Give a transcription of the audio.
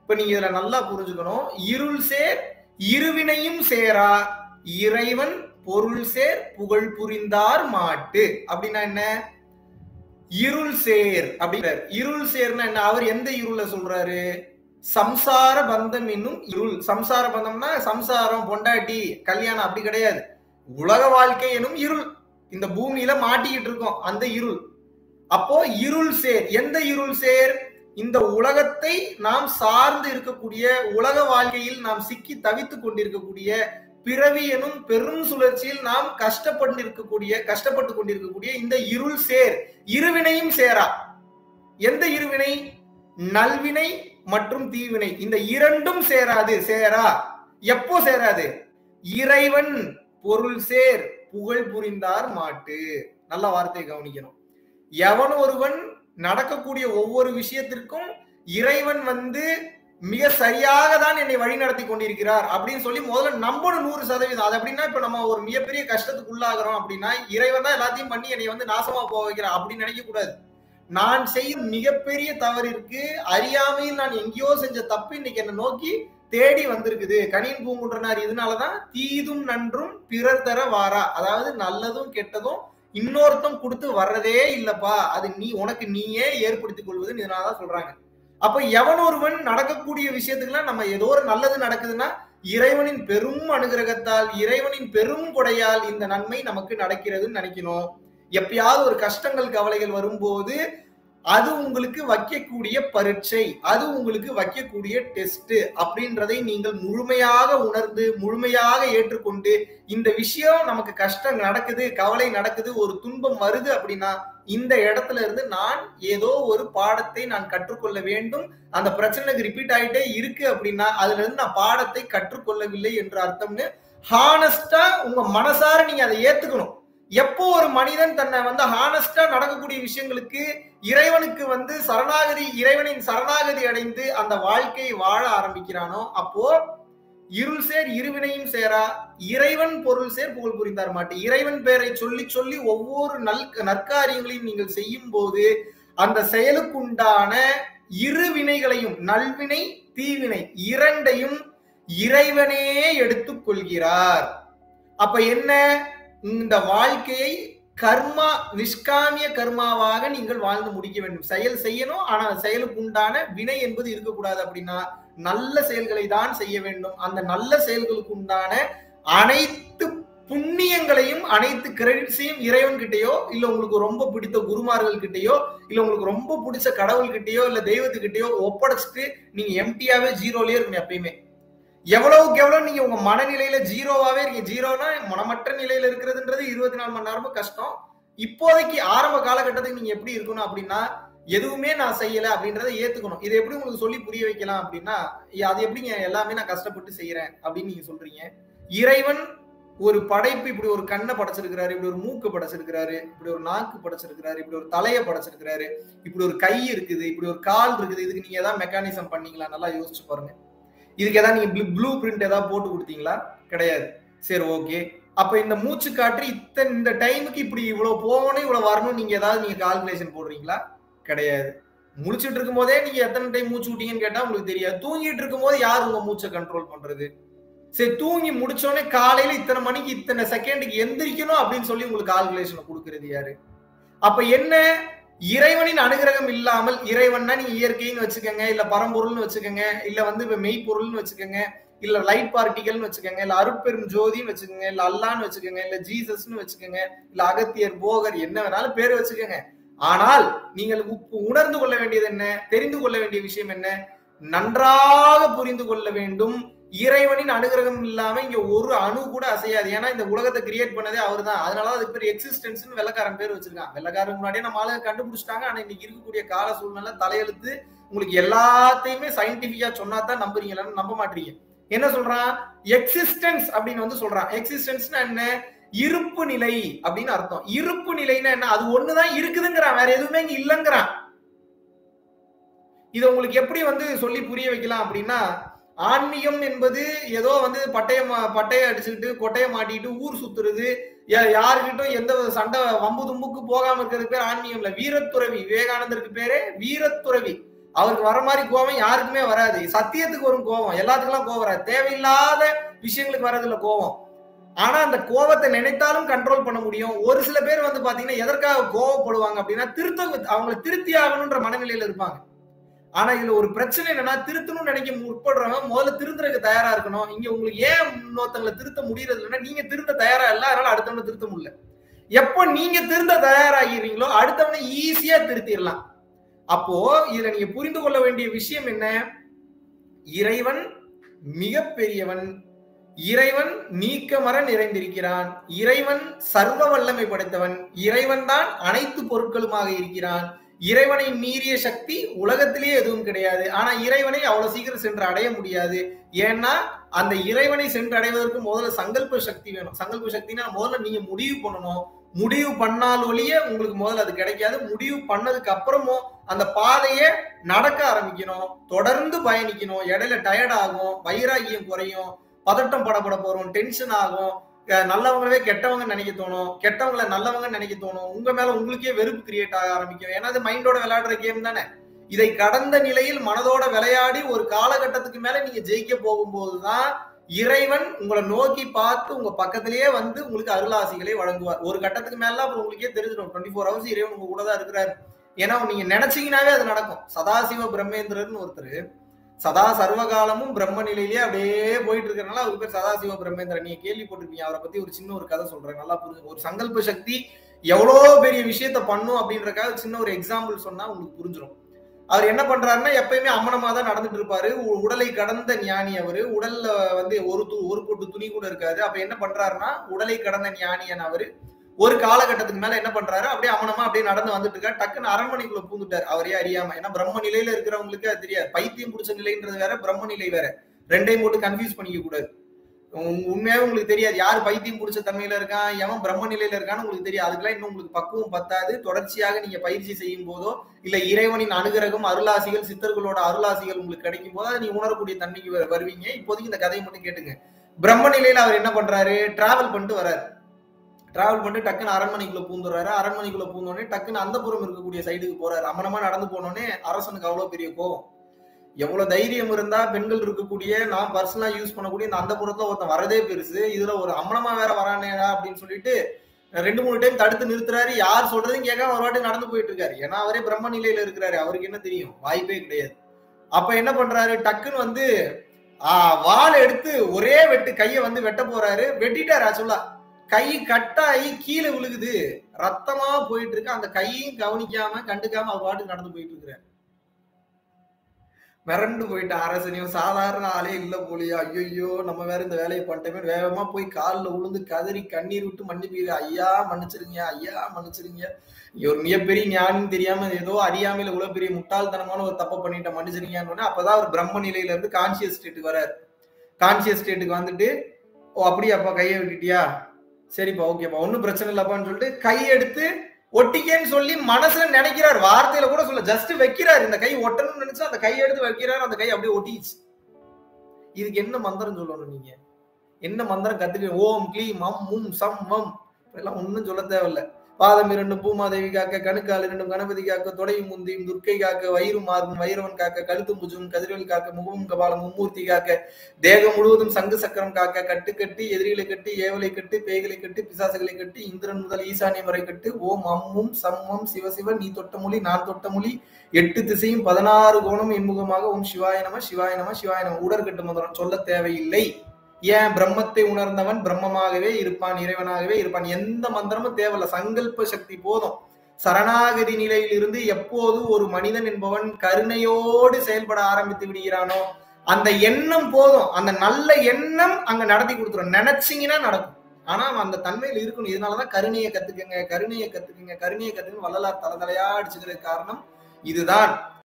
இப்ப நீங்க இதுல நல்லா புரிஞ்சுக்கணும் இருள் சேர் இருவினையும் சேரா இறைவன் பொருள் சேர் புகழ் புரிந்தார் மாட்டு அப்படின்னா என்ன இருள் சேர் அப்படிங்கிறார் இருள் சேர்னா என்ன அவர் எந்த இருள சொல்றாரு சம்சார பந்தம் என்னும் இருள் சம்சார பந்தம்னா சம்சாரம் பொண்டாட்டி கல்யாணம் அப்படி கிடையாது உலக வாழ்க்கை எனும் இருள் இந்த பூமியில மாட்டிக்கிட்டு இருக்கோம் அந்த இருள் அப்போ இருள் சேர் எந்த இருள் சேர் இந்த உலகத்தை நாம் சார்ந்து இருக்கக்கூடிய உலக வாழ்க்கையில் நாம் சிக்கி தவித்துக் கொண்டிருக்கக்கூடிய பிறவி எனும் பெரும் சுழற்சியில் நாம் கஷ்டப்பட்டு இருக்கக்கூடிய கஷ்டப்பட்டு கொண்டிருக்கக்கூடிய இந்த இருள் சேர் இருவினையும் சேரா எந்த இருவினை நல்வினை மற்றும் தீவினை இந்த இரண்டும் சேராது சேரா எப்போ சேராது இறைவன் பொருள் சேர் புகழ் புரிந்தார் மாட்டு நல்ல வார்த்தையை கவனிக்கணும் எவன் ஒருவன் நடக்கக்கூடிய ஒவ்வொரு விஷயத்திற்கும் இறைவன் வந்து மிக சரியாக தான் என்னை வழி நடத்தி கொண்டிருக்கிறார் அப்படின்னு சொல்லி முதல்ல நம்பணும் நூறு சதவீதம் அது அப்படின்னா இப்ப நம்ம ஒரு மிகப்பெரிய கஷ்டத்துக்கு உள்ளாகிறோம் அப்படின்னா இறைவன் தான் எல்லாத்தையும் பண்ணி என்னை வந்து நாசமா போக வைக்கிறார் அப்படின்னு நினைக்க கூடாது நான் செய்யும் மிகப்பெரிய தவறிற்கு அறியாமையில் நான் எங்கேயோ செஞ்ச தப்பு இன்னைக்கு என்னை நோக்கி தேடி வந்திருக்குது கனியின் பூங்குன்றனார் இதனாலதான் தீதும் நன்றும் பிறர் தர வாரா அதாவது நல்லதும் கெட்டதும் இன்னொருத்தம் கொடுத்து வர்றதே இல்லப்பா அது நீ உனக்கு நீயே ஏற்படுத்திக் கொள்வதுன்னு இதனாலதான் சொல்றாங்க அப்ப எவன் ஒருவன் நடக்கக்கூடிய விஷயத்துக்குலாம் நம்ம ஏதோ ஒரு நல்லது நடக்குதுன்னா இறைவனின் பெரும் அனுகிரகத்தால் இறைவனின் பெரும் கொடையால் இந்த நன்மை நமக்கு நடக்கிறதுன்னு நினைக்கணும் எப்பயாவது ஒரு கஷ்டங்கள் கவலைகள் வரும்போது அது உங்களுக்கு வைக்கக்கூடிய பரீட்சை அது உங்களுக்கு வைக்கக்கூடிய டெஸ்ட் அப்படின்றதை நீங்கள் முழுமையாக உணர்ந்து முழுமையாக ஏற்றுக்கொண்டு இந்த விஷயம் நமக்கு கஷ்டம் நடக்குது கவலை நடக்குது ஒரு துன்பம் வருது அப்படின்னா இந்த இடத்துல இருந்து நான் ஏதோ ஒரு பாடத்தை நான் கற்றுக்கொள்ள வேண்டும் அந்த பிரச்சனைக்கு ரிப்பீட் ஆயிட்டே இருக்கு அப்படின்னா அதுல இருந்து நான் பாடத்தை கற்றுக்கொள்ளவில்லை என்று அர்த்தம்னு ஹானஸ்டா உங்க மனசார நீங்க அதை ஏத்துக்கணும் எப்போ ஒரு மனிதன் தன்னை வந்து ஹானஸ்டா நடக்கக்கூடிய விஷயங்களுக்கு இறைவனுக்கு வந்து சரணாகதி இறைவனின் சரணாகதி அடைந்து அந்த வாழ்க்கையை வாழ ஆரம்பிக்கிறானோ அப்போ இருள் சேர் இருவினையும் சேரா இறைவன் பொருள் சேர் புகழ் புரிந்தார் மாட்டு இறைவன் பெயரை சொல்லி சொல்லி ஒவ்வொரு நல் நற்காரியங்களையும் நீங்கள் செய்யும் போது அந்த செயலுக்குண்டான இரு வினைகளையும் நல்வினை தீவினை இரண்டையும் இறைவனே எடுத்துக் கொள்கிறார் அப்ப என்ன இந்த வாழ்க்கையை கர்மா நிஷ்காமிய கர்மாவாக நீங்கள் வாழ்ந்து முடிக்க வேண்டும் செயல் செய்யணும் ஆனா செயலுக்கு உண்டான வினை என்பது இருக்கக்கூடாது அப்படின்னா நல்ல செயல்களை தான் செய்ய வேண்டும் அந்த நல்ல செயல்களுக்கு உண்டான அனைத்து புண்ணியங்களையும் அனைத்து கிரெடிட்ஸையும் இறைவன் கிட்டயோ இல்ல உங்களுக்கு ரொம்ப பிடித்த குருமார்கள் கிட்டயோ இல்ல உங்களுக்கு ரொம்ப பிடிச்ச கடவுள் கிட்டயோ இல்ல தெய்வத்துக்கிட்டயோ ஒப்படைச்சிட்டு நீங்க எம்டியாவே ஜீரோலயே இருக்கணும் எப்பயுமே எவ்வளவுக்கு எவ்வளவு நீங்க உங்க மனநிலையில ஜீரோவாவே இருக்கீங்க ஜீரோனா மனமற்ற நிலையில இருக்கிறதுன்றது இருபத்தி நாலு மணி நேரமும் கஷ்டம் இப்போதைக்கு ஆரம்ப காலகட்டத்துக்கு நீங்க எப்படி இருக்கணும் அப்படின்னா எதுவுமே நான் செய்யல அப்படின்றத ஏத்துக்கணும் இதை எப்படி உங்களுக்கு சொல்லி புரிய வைக்கலாம் அப்படின்னா அது எப்படிங்க எல்லாமே நான் கஷ்டப்பட்டு செய்யறேன் அப்படின்னு நீங்க சொல்றீங்க இறைவன் ஒரு படைப்பு இப்படி ஒரு கண்ணை படைச்சிருக்கிறாரு இப்படி ஒரு மூக்கு படைச்சிருக்கிறாரு இப்படி ஒரு நாக்கு படைச்சிருக்கிறாரு இப்படி ஒரு தலையை படைச்சிருக்கிறாரு இப்படி ஒரு கை இருக்குது இப்படி ஒரு கால் இருக்குது இதுக்கு நீங்க ஏதாவது மெக்கானிசம் பண்ணீங்களா நல்லா யோசிச்சு பாருங்க இதுக்கு ஏதாவது நீங்க ப்ளூ பிரிண்ட் ஏதாவது போட்டு கொடுத்தீங்களா கிடையாது சரி ஓகே அப்ப இந்த மூச்சு காற்று இத்தனை இந்த டைமுக்கு இப்படி இவ்வளவு போகணும் இவ்வளவு வரணும் நீங்க ஏதாவது நீங்க கால்குலேஷன் போடுறீங்களா கிடையாது முடிச்சிட்டு இருக்கும் போதே நீங்க எத்தனை டைம் மூச்சு விட்டீங்கன்னு கேட்டா உங்களுக்கு தெரியாது தூங்கிட்டு இருக்கும் போது யார் உங்க மூச்சை கண்ட்ரோல் பண்றது சரி தூங்கி முடிச்சோடனே காலையில இத்தனை மணிக்கு இத்தனை செகண்டுக்கு எந்திரிக்கணும் அப்படின்னு சொல்லி உங்களுக்கு கால்குலேஷன் கொடுக்கறது யாரு அப்ப என்ன இறைவனின் அனுகிரகம் இல்லாமல் இறைவன்னா நீங்க இயற்கைன்னு வச்சுக்கோங்க இல்ல பரம்பொருள்னு வச்சுக்கோங்க இல்ல வந்து இப்ப மெய்ப்பொருள்னு வச்சுக்கோங்க இல்ல லைட் பார்ட்டிகல்னு வச்சுக்கோங்க இல்ல அருட்பெரும் ஜோதின்னு வச்சுக்கோங்க இல்ல அல்லான்னு வச்சுக்கோங்க இல்ல ஜீசஸ்னு வச்சுக்கோங்க இல்ல அகத்தியர் போகர் என்ன வேணாலும் பேர் வச்சுக்கோங்க ஆனால் நீங்கள் உணர்ந்து கொள்ள வேண்டியது என்ன தெரிந்து கொள்ள வேண்டிய விஷயம் என்ன நன்றாக புரிந்து கொள்ள வேண்டும் இறைவனின் அனுகிரகம் இல்லாம இங்க ஒரு அணு கூட அசையாது ஏன்னா இந்த உலகத்தை கிரியேட் பண்ணதே அவர் தான் அதனால அதுக்கு பேர் எக்ஸிஸ்டன்ஸ் வெள்ளக்காரன் பேர் வச்சிருக்கான் வெள்ளக்காரன் முன்னாடியே நம்ம ஆளுங்க கண்டுபிடிச்சிட்டாங்க ஆனா இன்னைக்கு இருக்கக்கூடிய கால சூழ்நிலை தலையெழுத்து உங்களுக்கு எல்லாத்தையுமே சயின்டிபிக்கா சொன்னா தான் நம்புறீங்களான்னு நம்ப மாட்டீங்க என்ன சொல்றான் எக்ஸிஸ்டன்ஸ் அப்படின்னு வந்து சொல்றான் எக்ஸிஸ்டன்ஸ்னா என்ன இருப்பு நிலை அப்படின்னு அர்த்தம் இருப்பு நிலைன்னா என்ன அது ஒண்ணுதான் இருக்குதுங்கிறான் வேற எதுவுமே இங்க இல்லைங்கிறான் இதை உங்களுக்கு எப்படி வந்து சொல்லி புரிய வைக்கலாம் அப்படின்னா ஆன்மீகம் என்பது ஏதோ வந்து பட்டைய பட்டைய அடிச்சுக்கிட்டு கொட்டைய மாட்டிக்கிட்டு ஊர் சுத்துறது யாருக்கிட்டும் எந்த சண்டை வம்பு தும்புக்கு போகாம இருக்கிறது பேர் ஆன்மீகம் இல்ல வீரத்துறவி விவேகானந்தருக்கு பேரே வீரத்துறவி அவருக்கு வர மாதிரி கோபம் யாருக்குமே வராது சத்தியத்துக்கு வரும் கோபம் எல்லாத்துக்கெல்லாம் கோபம் வராது தேவையில்லாத விஷயங்களுக்கு வர்றதில்ல கோபம் ஆனா அந்த கோபத்தை நினைத்தாலும் கண்ட்ரோல் பண்ண முடியும் ஒரு சில பேர் வந்து பாத்தீங்கன்னா எதற்காக கோவப்படுவாங்க அப்படின்னா திருத்த அவங்களை திருத்தி ஆகணுன்ற மனநிலையில இருப்பாங்க ஆனா இதுல ஒரு பிரச்சனை என்னன்னா திருத்தணும்னு நினைக்க முற்படுறவங்க முதல்ல திருத்துறதுக்கு தயாரா இருக்கணும் இங்க உங்களுக்கு ஏன் இன்னொருத்தங்களை திருத்த முடியறது இல்லைன்னா நீங்க திருத்த தயாரா இல்ல அதனால அடுத்தவனை திருத்த முடியல எப்போ நீங்க திருந்த தயாராகிறீங்களோ அடுத்தவனை ஈஸியா திருத்திடலாம் அப்போ இதுல நீங்க புரிந்து கொள்ள வேண்டிய விஷயம் என்ன இறைவன் மிக பெரியவன் இறைவன் நீக்கமர நிறைந்திருக்கிறான் இறைவன் சர்வ வல்லமை படைத்தவன் இறைவன் தான் அனைத்து பொருட்களுமாக இருக்கிறான் இறைவனை மீறிய சக்தி உலகத்திலேயே எதுவும் கிடையாது ஆனா இறைவனை அவ்வளவு சீக்கிரம் சென்று அடைய முடியாது ஏன்னா அந்த இறைவனை சென்று அடைவதற்கு முதல்ல சங்கல்ப சக்தி வேணும் சங்கல்ப சக்தினா முதல்ல நீங்க முடிவு பண்ணணும் முடிவு பண்ணால் ஒழிய உங்களுக்கு முதல்ல அது கிடைக்காது முடிவு பண்ணதுக்கு அப்புறமும் அந்த பாதையை நடக்க ஆரம்பிக்கணும் தொடர்ந்து பயணிக்கணும் இடையில டயர்ட் ஆகும் வைராகியம் குறையும் பதட்டம் படப்பட போறோம் டென்ஷன் ஆகும் நல்லவங்களவே கெட்டவங்க நினைக்க தோணும் கெட்டவங்கள நல்லவங்க நினைக்க தோணும் உங்க மேல உங்களுக்கே வெறுப்பு கிரியேட் ஆக ஆரம்பிக்கும் ஏன்னா அது மைண்டோட விளையாடுற கேம் தானே இதை கடந்த நிலையில் மனதோட விளையாடி ஒரு காலகட்டத்துக்கு மேல நீங்க ஜெயிக்க போகும்போதுதான் இறைவன் உங்களை நோக்கி பார்த்து உங்க பக்கத்திலேயே வந்து உங்களுக்கு அருளாசிகளை வழங்குவார் ஒரு கட்டத்துக்கு மேல அப்புறம் உங்களுக்கே தெரிஞ்சிடும் டுவெண்ட்டி ஃபோர் ஹவர்ஸ் இறைவன் உங்க கூட தான் இருக்கிறாரு ஏன்னா நீங்க நினைச்சீங்கன்னாவே அது நடக்கும் சதாசிவ பிரம்மேந்திரர்னு ஒருத்தர் சதா சர்வகாலமும் பிரம்ம நிலையிலேயே அப்படியே போயிட்டு இருக்கிறனால அவருக்கு பேர் சதாசிவ பிரம்மேந்திரன் நீங்க கேள்விப்பட்டிருப்பீங்க அவரை பத்தி ஒரு சின்ன ஒரு கதை சொல்றேன் நல்லா புரிஞ்சு ஒரு சங்கல்ப சக்தி எவ்வளோ பெரிய விஷயத்த பண்ணும் அப்படின்றக்காக சின்ன ஒரு எக்ஸாம்பிள் சொன்னா உங்களுக்கு புரிஞ்சிடும் அவர் என்ன பண்றாருன்னா எப்பயுமே அம்மனமா தான் நடந்துட்டு இருப்பாரு உடலை கடந்த ஞானி அவரு உடல்ல வந்து ஒரு து ஒரு பொட்டு துணி கூட இருக்காது அப்ப என்ன பண்றாருன்னா உடலை கடந்த ஞானியன் அவரு ஒரு காலகட்டத்துக்கு மேல என்ன பண்றாரு அப்படியே அமனமா அப்படியே நடந்து வந்துட்டு இருக்காரு டக்குன்னு அரண்மனைக்குள்ள பூந்துட்டார் அவரே அறியாம ஏன்னா பிரம்ம நிலையில இருக்கிறவங்களுக்கு அது தெரியாது பைத்தியம் பிடிச்ச நிலைன்றது வேற பிரம்ம நிலை வேற ரெண்டையும் போட்டு கன்ஃபியூஸ் பண்ணிக்க கூடாது உண்மையாவே உங்களுக்கு தெரியாது யார் பைத்தியம் பிடிச்ச தன்மையில இருக்கான் எவன் பிரம்ம நிலையில இருக்கான்னு உங்களுக்கு தெரியாது அதுக்கெல்லாம் இன்னும் உங்களுக்கு பக்குவம் பத்தாது தொடர்ச்சியாக நீங்க பயிற்சி செய்யும் போதோ இல்ல இறைவனின் அனுகிரகம் அருளாசிகள் சித்தர்களோட அருளாசிகள் உங்களுக்கு கிடைக்கும் போது அதை நீ உணரக்கூடிய தன்மைக்கு வருவீங்க இப்போதைக்கு இந்த கதையை மட்டும் கேட்டுங்க பிரம்ம நிலையில அவர் என்ன பண்றாரு டிராவல் பண்ணிட்டு வராரு டிராவல் பண்ணிட்டு டக்குன்னு அரண்மனைக்குள்ள பூந்துறாரு அரண்மனைக்குள்ள பூந்தோடனே டக்குன்னு அந்த புறம் இருக்கக்கூடிய சைடுக்கு போறாரு அமனமா நடந்து போனோடனே அரசனுக்கு அவ்வளவு பெரிய கோவம் எவ்வளவு தைரியம் இருந்தா பெண்கள் இருக்கக்கூடிய நான் பர்சனலா யூஸ் பண்ணக்கூடிய இந்த அந்த புறத்துல ஒருத்தன் வரதே பெருசு இதுல ஒரு அம்மனமா வேற வரானேடா அப்படின்னு சொல்லிட்டு ரெண்டு மூணு டைம் தடுத்து நிறுத்துறாரு யார் சொல்றதையும் கேட்காம ஒரு வாட்டி நடந்து போயிட்டு இருக்காரு ஏன்னா அவரே பிரம்ம நிலையில இருக்கிறாரு அவருக்கு என்ன தெரியும் வாய்ப்பே கிடையாது அப்ப என்ன பண்றாரு டக்குன்னு வந்து ஆஹ் வால் எடுத்து ஒரே வெட்டு கைய வந்து வெட்ட போறாரு வெட்டிட்டாரு ஆக்சுவலா கை கட்டாயி கீழே விழுகுது ரத்தமா போயிட்டு இருக்கு அந்த கையும் கவனிக்காம கண்டுக்காம அவர் பாட்டுக்கு நடந்து போயிட்டு இருக்கிறார் மிரண்டு போயிட்ட அரசனையும் சாதாரண ஆளே இல்ல போலியா ஐயோ நம்ம வேற இந்த வேலையை பண்ணிட்டோமே வேகமா போய் காலில் உளுந்து கதறி கண்ணீர் விட்டு மன்னிப்பீங்க ஐயா மன்னிச்சிருங்க ஐயா மன்னிச்சிருங்க ஒரு மிகப்பெரிய ஞானம் தெரியாம ஏதோ அறியாமையில இவ்வளவு பெரிய முட்டாள்தனமான ஒரு தப்பை பண்ணிட்ட மன்னிச்சிருங்கன்னு அப்பதான் அவர் பிரம்ம நிலையில இருந்து கான்சியஸ் ஸ்டேட்டுக்கு வராரு கான்சியஸ் ஸ்டேட்டுக்கு வந்துட்டு ஓ அப்படியே அப்பா கையை விட்டுட்டியா சரிப்பா ஓகேப்பா ஒன்றும் பிரச்சனை இல்லப்பான்னு சொல்லிட்டு கையெடுத்து ஒட்டிக்கேன்னு சொல்லி மனசுல நினைக்கிறார் வார்த்தையில கூட சொல்ல ஜஸ்ட் வைக்கிறார் இந்த கை ஒட்டணும்னு நினைச்சா அந்த கை எடுத்து வைக்கிறார் அந்த கை அப்படியே ஒட்டிச்சு இதுக்கு என்ன மந்திரம் சொல்லணும் நீங்க என்ன மந்திரம் கத்துக்க ஓம் க்ளீம் அம் மும் சம் மம் எல்லாம் ஒன்னும் சொல்ல தேவையில்ல பாதம் இரண்டும் பூமாதேவி காக்க கணுக்கால் இரண்டும் கணபதி காக்க தொடையும் முந்தியும் துர்க்கை காக்க வயிறு மார்பும் வைரவன் காக்க கழுத்து முஜும் கதிரவல் காக்க முகமும் கபாலம் மும்மூர்த்தி காக்க தேகம் முழுவதும் சங்கு சக்கரம் காக்க கட்டு கட்டி எதிரிகளை கட்டி ஏவலை கட்டு பேய்களை கட்டி பிசாசுகளை கட்டி இந்திரன் முதல் ஈசானியம் வரை கட்டு ஓம் அம்மும் சம்மம் சிவசிவ நீ தொட்ட மொழி நான் தொட்ட மொழி எட்டு திசையும் பதினாறு கோணம் என்முகமாக ஓம் சிவாய நம சிவாய நம சிவாய நம உடற்கட்டு முதலம் சொல்ல தேவையில்லை ஏன் பிரம்மத்தை உணர்ந்தவன் பிரம்மமாகவே இருப்பான் இறைவனாகவே இருப்பான் எந்த மந்திரமும் தேவையில்ல சங்கல்ப சக்தி போதும் சரணாகதி நிலையில் இருந்து எப்போது ஒரு மனிதன் என்பவன் கருணையோடு செயல்பட ஆரம்பித்து விடுகிறானோ அந்த எண்ணம் போதும் அந்த நல்ல எண்ணம் அங்க நடத்தி கொடுத்துரும் நினைச்சீங்கன்னா நடக்கும் ஆனா அந்த தன்மையில இருக்கணும் இதனாலதான் கருணையை கத்துக்குங்க கருணையை கத்துக்குங்க கருணையை கத்துக்குங்க வள்ளலார் தலைதலையா அடிச்சுக்கிறதுக்கு காரணம் இதுதான்